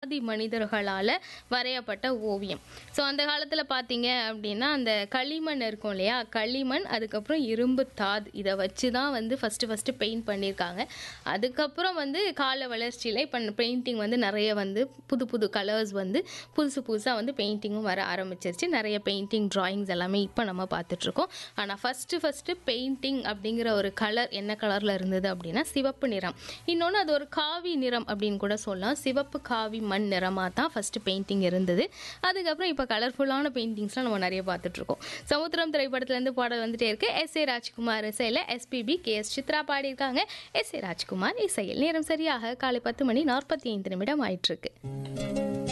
ஆதி மனிதர்களால் வரையப்பட்ட ஓவியம் ஸோ அந்த காலத்தில் பார்த்தீங்க அப்படின்னா அந்த களிமண் இருக்கும் இல்லையா களிமண் அதுக்கப்புறம் இரும்பு தாது இதை வச்சு தான் வந்து ஃபஸ்ட்டு ஃபஸ்ட்டு பெயிண்ட் பண்ணியிருக்காங்க அதுக்கப்புறம் வந்து கால வளர்ச்சியில் இப்போ பெயிண்டிங் வந்து நிறைய வந்து புது புது கலர்ஸ் வந்து புதுசு புதுசாக வந்து பெயிண்டிங்கும் வர ஆரம்பிச்சிருச்சு நிறைய பெயிண்டிங் ட்ராயிங்ஸ் எல்லாமே இப்போ நம்ம பார்த்துட்ருக்கோம் ஆனால் ஃபஸ்ட்டு ஃபஸ்ட்டு பெயிண்டிங் அப்படிங்கிற ஒரு கலர் என்ன கலரில் இருந்தது அப்படின்னா சிவப்பு நிறம் இன்னொன்று அது ஒரு காவி நிறம் அப்படின்னு கூட சொல்லலாம் சிவப்பு காவி மண் நிறமாக தான் ஃபஸ்ட்டு பெயிண்டிங் இருந்தது அதுக்கப்புறம் இப்போ கலர்ஃபுல்லான பெயிண்டிங்ஸ்லாம் நம்ம நிறைய பார்த்துட்ருக்கோம் சமுத்திரம் திரைப்படத்துலேருந்து பாடல் வந்துட்டே இருக்கு எஸ் ஏ ராஜ்குமார் இசையில் எஸ்பிபி கே எஸ் சித்ரா பாடியிருக்காங்க எஸ் ஏ ராஜ்குமார் இசையில் நேரம் சரியாக காலை பத்து மணி நாற்பத்தி ஐந்து நிமிடம் ஆயிட்டிருக்கு